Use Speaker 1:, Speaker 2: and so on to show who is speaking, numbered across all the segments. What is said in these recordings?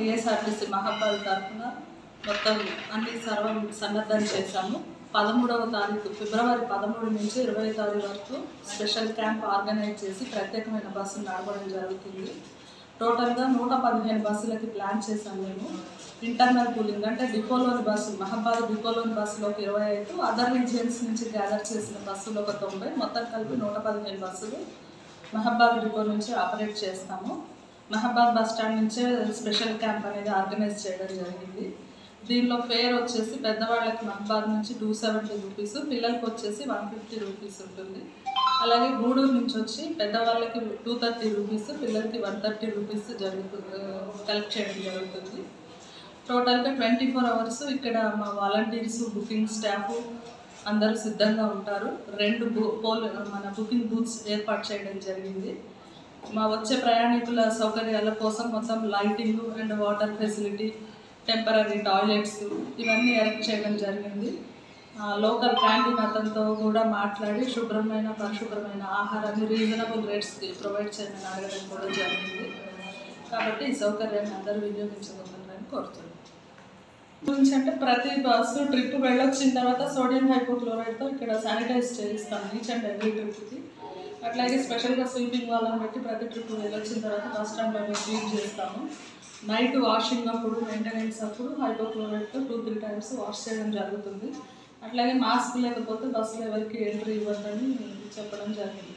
Speaker 1: TSRTC మహాబాద్ తరఫున మొత్తం అన్ని సర్వం సన్నద్ధం చేశాము పదమూడవ తారీఖు ఫిబ్రవరి పదమూడు నుంచి ఇరవై తారీఖు వరకు స్పెషల్ క్యాంప్ ఆర్గనైజ్ చేసి ప్రత్యేకమైన బస్సులు నడపడం జరుగుతుంది టోటల్గా నూట పదిహేను బస్సులకి ప్లాన్ చేశాం మేము ఇంటర్నల్ పూలింగ్ అంటే డిపోలోని బస్సు మహబాద్ డిపోలోని బస్సులో ఒక ఇరవై ఐదు అదర్ రీజియన్స్ నుంచి గ్యాదర్ చేసిన బస్సులు ఒక తొంభై మొత్తం కలిపి నూట పదిహేను బస్సులు మహబాద్ డిపో నుంచి ఆపరేట్ చేస్తాము మహబాద్ బస్ స్టాండ్ నుంచే స్పెషల్ క్యాంప్ అనేది ఆర్గనైజ్ చేయడం జరిగింది దీనిలో ఫేర్ వచ్చేసి పెద్దవాళ్ళకి మహబాద్ నుంచి టూ సెవెంటీ రూపీస్ పిల్లలకి వచ్చేసి వన్ ఫిఫ్టీ రూపీస్ ఉంటుంది అలాగే గూడూరు నుంచి వచ్చి పెద్దవాళ్ళకి టూ థర్టీ రూపీస్ పిల్లలకి వన్ థర్టీ రూపీస్ జరుగుతుంది కలెక్ట్ చేయడం జరుగుతుంది టోటల్గా ట్వంటీ ఫోర్ అవర్స్ ఇక్కడ మా వాలంటీర్స్ బుకింగ్ స్టాఫ్ అందరూ సిద్ధంగా ఉంటారు రెండు బు పోల్ మన బుకింగ్ బూత్స్ ఏర్పాటు చేయడం జరిగింది మా వచ్చే ప్రయాణికుల సౌకర్యాల కోసం మొత్తం lighting and water facility temporary toilets ఇవన్నీ ఎరెక్ట్ చేయడం జరిగింది ఆ, లోకల్ క్యాంటీన్ అతనితో కూడా మాట్లాడి శుభ్రమైన పరిశుభ్రమైన ఆహారాన్ని రీజనబుల్ రేట్స్కి ప్రొవైడ్ చేయమని అడగడం కూడా జరిగింది కాబట్టి ఈ సౌకర్యాన్ని అందరూ వినియోగించగలరని కోరుతున్నాను గురించి అంటే ప్రతి బస్సు ట్రిప్ వెళ్ళొచ్చిన తర్వాత సోడియం హైపోక్లోరైడ్తో ఇక్కడ శానిటైజ్ చేయిస్తాం ఈచ్ అండ్ ఎవ్రీ ట్రిప్కి అట్లాగే స్పెషల్గా స్వీపింగ్ వాళ్ళని బట్టి ప్రతి ట్రిప్ వెళ్ళొచ్చిన తర్వాత బస్ స్టాండ్లో మేము క్లీన్ చేస్తాము నైట్ వాషింగ్ అప్పుడు మెయింటెనెన్స్ అప్పుడు హైపోక్లోరైడ్తో టూ త్రీ టైమ్స్ వాష్ చేయడం జరుగుతుంది అట్లాగే మాస్క్ లేకపోతే బస్సులో ఎవరికి ఎంట్రీ ఇవ్వద్దని చెప్పడం జరిగింది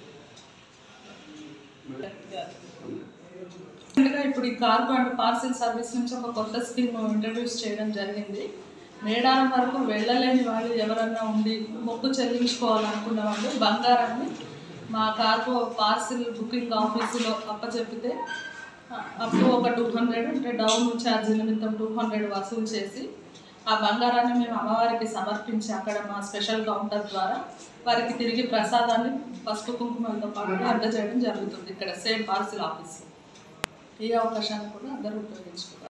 Speaker 1: రీసెంట్గా ఇప్పుడు ఈ కార్గో అండ్ పార్సిల్ సర్వీస్ నుంచి ఒక కొత్త స్కీమ్ ఇంట్రడ్యూస్ చేయడం జరిగింది మేడారం వరకు వెళ్ళలేని వాళ్ళు ఎవరన్నా ఉండి మొక్కు చెల్లించుకోవాలనుకున్న వాళ్ళు బంగారాన్ని మా కార్గో పార్సిల్ బుకింగ్ ఆఫీసులో అప్పచెప్పితే అప్పుడు ఒక టూ హండ్రెడ్ అంటే డౌన్ ఛార్జ్ నిమిత్తం టూ హండ్రెడ్ వసూలు చేసి ఆ బంగారాన్ని మేము అమ్మవారికి సమర్పించి అక్కడ మా స్పెషల్ కౌంటర్ ద్వారా వారికి తిరిగి ప్రసాదాన్ని పసుపు కుంకుమలతో పాటు అందజేయడం జరుగుతుంది ఇక్కడ సేమ్ పార్సిల్ ఆఫీస్ ఈ అవకాశాన్ని కూడా అందరూ ఉపయోగించుకుంటారు